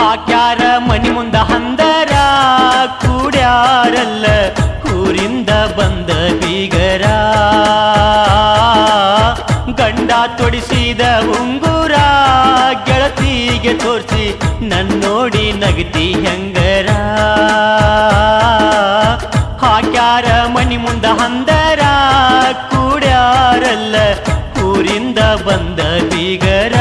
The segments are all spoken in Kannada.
ಹಾಕ್ಯಾರ ಮನಿ ಮುಂದ ಹಂದರ ಕೂಡ್ಯಾರಲ್ಲ ಊರಿಂದ ಬಂದ ಬೀಗರ ಗಂಡ ತೊಡಿಸಿದ ಉಂಗುರ ಗೆಳತಿಗೆ ತೋರಿಸಿ ನನ್ನೋಡಿ ನಗತಿ ಹೆಂಗರ ಹಾಕ್ಯಾರ ಮನಿ ಮುಂದ ಹಂದರ ಕೂಡ್ಯಾರಲ್ಲ ಊರಿಂದ ಬಂದ ಬೀಗರ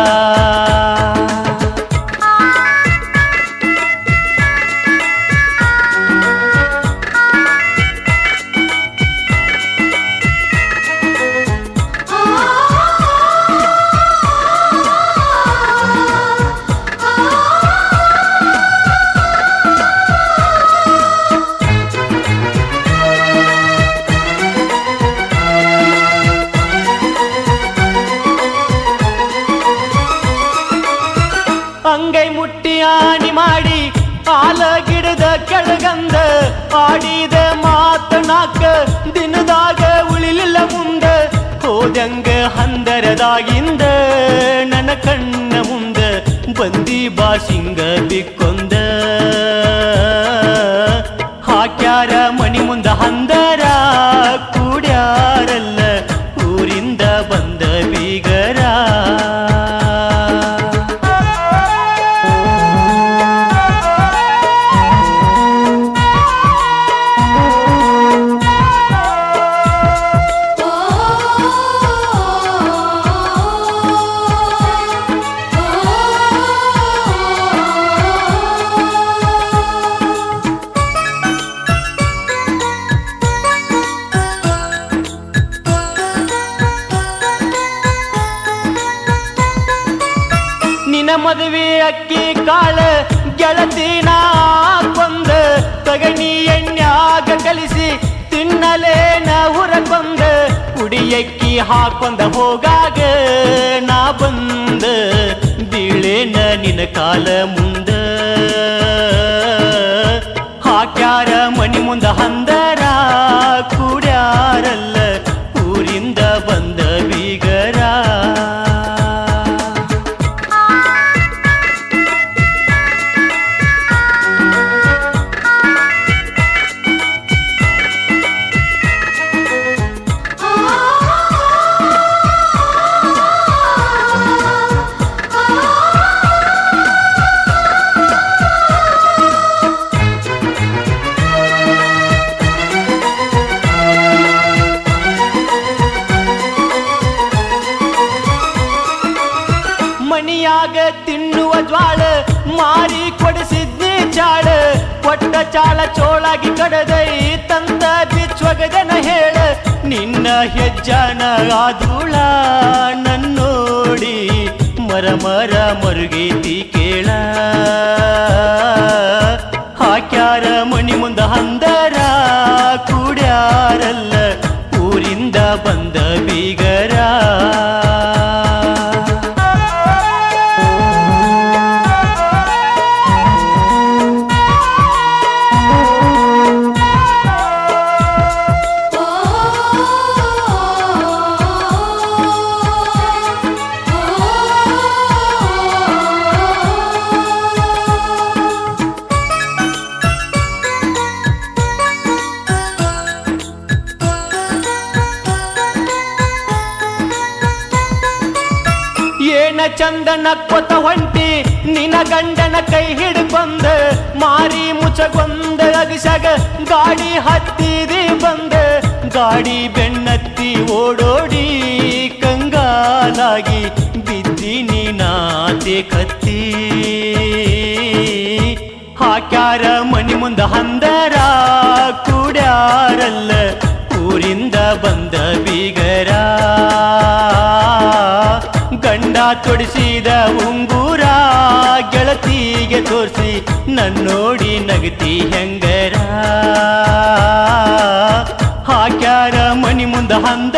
ಅಂಗೈ ಮುಟ್ಟಿ ಆಣಿ ಮಾಡಿ ಆಲ ಗಿಡದ ಕೆಳಗಂದ ಆಡಿದ ಮಾತನಾಕ ದಿನದಾಗ ಉಳಿಲಿಲ್ಲ ಮುಂದ ಹೋದಂಗ ಹಂದರದಾಗಿಂದ ನನ್ನ ಕಣ್ಣ ಮುಂದ ಬಂದಿ ಬಾಸಿಂಗ ಬಿಕ್ಕೊಂದ ಹಾಕ್ಯಾರ ಮಣಿ ಮುಂದ ಹಂದರ ಕೂಡ್ಯಾರಲ್ಲ ಊರಿಂದ ಬಂದ ಬೀಗರ ನಿನ ಮದುವೆ ಅಕ್ಕಿ ಕಾಳ ಗೆಳತಿನ ಕೊಂದ ತಗಣಿ ಎಣ್ಯಾಗ ಕಲಿಸಿ ತಿನ್ನಲೇನ ಹುರಕೊಂದ ಕುಡಿಯಕ್ಕಿ ಹಾಕೊಂದ ಹೋಗಾಗ ನಾ ಬಂದ ಬೀಳೇನ ನಿನ ಕಾಲ ಮುಂದ ಹಾಕ್ಯಾರ ಮನಿ ಮುಂದ ಹಂದರ ಕೂಡ್ಯಾರಲ್ಲ ಊರಿಂದ ಬಂದ ಬೀಗರ ಮಣಿಯಾಗ ತಿನ್ನುವ ಜ್ವಾಳ ಮಾರಿ ಕೊಡಿಸಿದ್ನಿ ಚಾಳ ಕೊಟ್ಟ ಚಾಳ ಚೋಳಾಗಿ ಕಡದೈ ತಂದ ಬಿಚ್ಚೊಗದನ ಹೇಳ ನಿನ್ನ ಹೆಜ್ಜನ ಆಧೂಳ ನನ್ನೋಡಿ ಮರ ಮರ ಮರುಗೈತಿ ಕೇಳ ಹಾಕ್ಯಾರ ಮಣಿ ಮುಂದ ಹಂದರ ಕೂಡ್ಯಾರಲ್ಲ ಊರಿಂದ ಬಂದ ಬೀಗರ ಏನ ಚಂದನ ಕೊತ ಹೊಂಟಿ ನಿನ ಗಂಡನ ಕೈ ಹಿಡ್ಕೊಂದ ಮಾರಿ ಮುಚ್ಚಗೊಂದ ಅಗಿಸಗ ಗಾಡಿ ಹತ್ತಿದಿ ಬಂದ ಗಾಡಿ ಬೆನ್ನತ್ತಿ ಓಡೋಡಿ ಕಂಗಾಲಾಗಿ ಬಿದ್ದೀನಿ ನಾತೆ ಕತ್ತಿ ಹಾಕ್ಯಾರ ಮನಿ ಮುಂದ ಹಂದರ ಕೂಡ್ಯಾರಲ್ಲ ಊರಿಂದ ಬಂದ ಬೀಗರ ಗಂಡ ತೊಡಿಸಿದ ಉಂಗೂರ ಗೆಳತಿಗೆ ತೋರಿಸಿ ನನ್ನೋಡಿ ನಗತಿ ಹೆಂಗರ ಹಾಕ್ಯಾರ ಮನಿ ಮುಂದ ಹಂದ